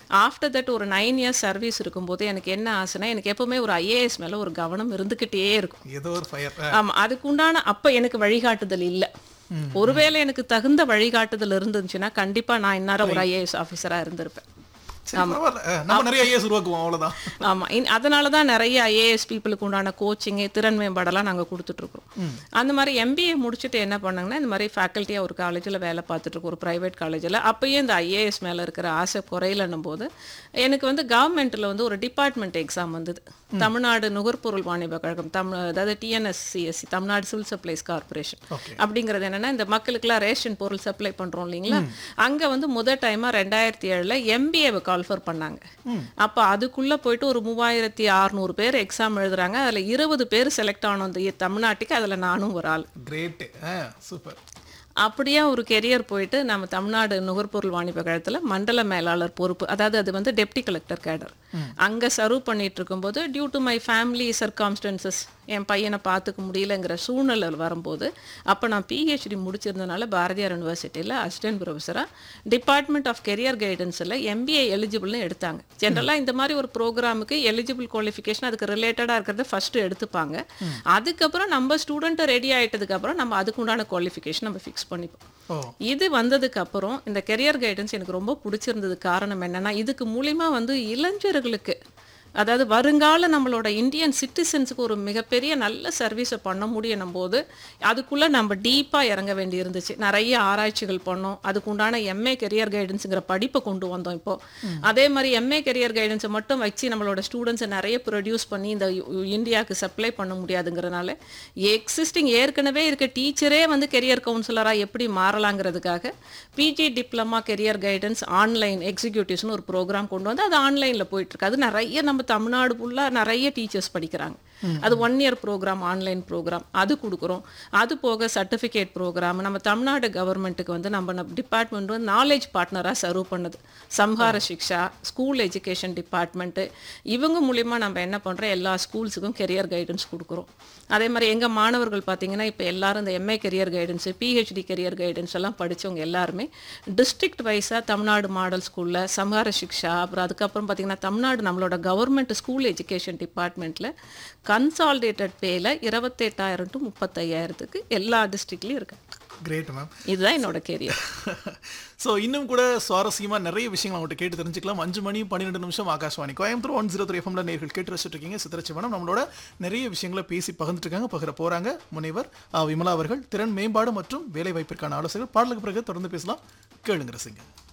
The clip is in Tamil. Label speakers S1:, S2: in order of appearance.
S1: ஆஃப்டர் தட் ஒரு நைன் இயர்ஸ் சர்வீஸ் இருக்கும்போது எனக்கு என்ன ஆசைனா எனக்கு எப்பவுமே ஒரு ஐஏஎஸ் மேல ஒரு கவனம் இருந்துகிட்டே இருக்கும்
S2: ஏதோ ஒரு ஃபயர்
S1: ஆமா அதுக்கு உண்டான அப்ப எனக்கு வழிகாட்டுதல் இல்ல ஒருவேளை எனக்கு தகுந்த வழிகாட்டுதல் இருந்துச்சுன்னா கண்டிப்பா நான் இந்நேரம் ஒரு ஐஏஎஸ் ஆஃபீஸரா இருந்திருப்பேன்
S2: சரி பரவாயில்ல அஹ், நம்ம நிறைய ஐஏஎஸ் உருவாக்குவோம் அவ்வளவுதான்
S1: ஆமா இன் அதனால தான் நிறைய ஐஏஎஸ் பீப்புளுக்கு உண்டான கோச்சிங்கு திறன் மேம்பாடெல்லாம் நாங்க கொடுத்துட்டு இருக்கோம் அந்த மாதிரி எம்பிஏ முடிச்சுட்டு என்ன பண்ணாங்கன்னா இந்த மாதிரி ஃபேக்கல்ட்டியாக ஒரு காலேஜில் வேலை பார்த்துட்டு இருக்கோம் ஒரு ப்ரைவேட் காலேஜில் அப்பயே இந்த ஐஏஎஸ் மேல இருக்கிற ஆசை குறையலன்னும் போது எனக்கு வந்து கவர்மெண்ட்டில் வந்து ஒரு டிபார்ட்மெண்ட் எக்ஸாம் வந்தது தமிழ்நாடு நுகர்பொருள் வாணிப கழகம் தமிழ் அதாவது TNSCSC Tamil Nadu civil supplies corporation
S2: Okay.
S1: அப்படிங்கிறது என்னன்னா இந்த மக்களுக்குலாம் ரேஷன் பொருள் சப்ளை பண்றோம் இல்லைங்களா அங்க வந்து முதல் டைமா ரெண்டாயிரத்தி ஏழுல எம்பிஏவை கால்ஃபர் பண்ணாங்க அப்ப அதுக்குள்ள போயிட்டு ஒரு மூவாயிரத்தி அறுநூறு பேர் எக்ஸாம் எழுதுறாங்க அதுல இருபது பேர் செலக்ட் ஆனோம் இந்த தமிழ்நாட்டுக்கு அதுல நானும் ஒரு ஆள்
S2: கிரேட் சூப்பர்
S1: அப்படியே ஒரு கெரியர் போயிட்டு நம்ம தமிழ்நாடு நுகர்பொருள் வாணிப கழகத்தில் மண்டல மேலாளர் பொறுப்பு அதாவது அது வந்து டெப்டி கலெக்டர் கேடர் அங்கே சர்வ் பண்ணிட்டு இருக்கும்போது due to my family circumstances என் பையனை பார்த்துக்க முடியலங்கிற சூழ்நிலை வரும்போது அப்போ நான் பிஹெச்டி முடிச்சிருந்தனால பாரதியார் யூனிவர்சிட்டியில் அசிஸ்டன்ட் ப்ரொஃபஸராக டிபார்ட்மெண்ட் ஆஃப் கெரியர் கைடன்ஸில் எம்பிஏ எலிஜிபிள்னு எடுத்தாங்க ஜென்ரலாக இந்த மாதிரி ஒரு ப்ரோக்ராமுக்கு எலிஜிபிள் குவாலிஃபிகேஷன் அதுக்கு ரிலேட்டடாக இருக்கிறத ஃபஸ்ட்டு எடுத்துப்பாங்க அதுக்கப்புறம் நம்ம ஸ்டூடெண்ட்டை ரெடி ஆயிட்டதுக்கப்புறம் நம்ம அதுக்கு உண்டான குவாலிஃபிகேஷன் நம்ம ஃபிக்ஸ் பண்ணிப்போம்
S2: ஓ
S1: இது வந்ததுக்கு அப்புறம் இந்த கெரியர் கைடன்ஸ் எனக்கு ரொம்ப பிடிச்சிருந்தது காரணம் என்னன்னா இதுக்கு மூலியமா வந்து இளைஞர்களுக்கு அதாவது வருங்கால நம்மளோட இந்தியன் சிட்டிசன்ஸுக்கு ஒரு மிகப்பெரிய நல்ல சர்வீஸை பண்ண முடியும் போது அதுக்குள்ள நம்ம டீப்பா இறங்க வேண்டி இருந்துச்சு நிறைய ஆராய்ச்சிகள் பண்ணோம் அதுக்கு உண்டான எம்ஏ கெரியர் கைடன்ஸுங்கிற படிப்பை கொண்டு வந்தோம் இப்போ அதே மாதிரி எம்ஏ கெரியர் கைடன்ஸை மட்டும் வச்சு நம்மளோட ஸ்டூடெண்ட்ஸை நிறைய ப்ரொடியூஸ் பண்ணி இந்த யு- இந்தியாவுக்கு சப்ளை பண்ண முடியாதுங்கிறனால எக்ஸிஸ்டிங் ஏற்கனவே இருக்க டீச்சரே வந்து கெரியர் கவுன்சிலராக எப்படி மாறலாங்கிறதுக்காக PG diploma career guidance online எக்ஸிக்யூட்டிவ்ஸ்னு ஒரு ப்ரோக்ராம் கொண்டு வந்து அது ஆன்லைனில் போயிட்டு இருக்கு அது நிறைய நம்ம தமிழ்நாடு ஃபுல்லாக நிறைய டீச்சர்ஸ் படிக்கிறாங்க அது one year program online program அது கொடுக்குறோம் அது போக சர்டிஃபிகேட் ப்ரோக்ராம் நம்ம தமிழ்நாடு கவர்மெண்ட்டுக்கு வந்து நம்ம டிபார்ட்மெண்ட் வந்து நாலேஜ் பார்ட்னராக சர்வ் பண்ணுது சம்ஹார சிக்ஷா ஸ்கூல் எஜுகேஷன் டிபார்ட்மெண்ட்டு இவங்க மூலிமா நம்ம என்ன பண்ணுறோம் எல்லா ஸ்கூல்ஸுக்கும் கெரியர் கைடன்ஸ் கொடுக்குறோம் அதே மாதிரி எங்கள் மாணவர்கள் பார்த்தீங்கன்னா இப்போ எல்லாரும் இந்த MA career guidance PhD career guidance எல்லாம் படிச்சவங்க எல்லாருமே டிஸ்ட்ரிக்ட் வைஸாக தமிழ்நாடு மாடல் ஸ்கூலில் சம்ஹார சிக்ஷா அப்புறம் அதுக்கப்புறம் பார்த்தீங்கன்னா தமிழ்நாடு நம்மளோட கவர்மெண்ட் ஸ்கூல் எஜுகேஷன் டிபார்ட்மெண்ட்டில் கன்சாலிடேட்டட் பேல இருபத்தெட்டாயிரம் டு முப்பத்தையாயிரத்துக்கு எல்லா டிஸ்ட்ரிக்ட்லையும் இருக்கு
S2: கிரேட் மேம்
S1: இதுதான் என்னோட கெரியர்
S2: ஸோ இன்னும் கூட சுவாரஸ்யமா நிறைய விஷயங்கள் அவங்ககிட்ட கேட்டு தெரிஞ்சுக்கலாம் அஞ்சு மணி பன்னிரெண்டு நிமிஷம் Akashvani Coimbatore one zero three எஃப்எம்ல நேர்கள் கேட்டு ரசிச்சுட்டு இருக்கீங்க சித்திரச்சி மேடம் நம்மளோட நிறைய விஷயங்களை பேசி பகிர்ந்துட்டு இருக்காங்க பகிர போறாங்க முனைவர் ஆ, விமலா அவர்கள் திறன் மேம்பாடு மற்றும் வேலை வாய்ப்பிற்கான ஆலோசகர் பாடலுக்கு பிறகு தொடர்ந்து பேசலாம் கேளுங்க ரசிங்க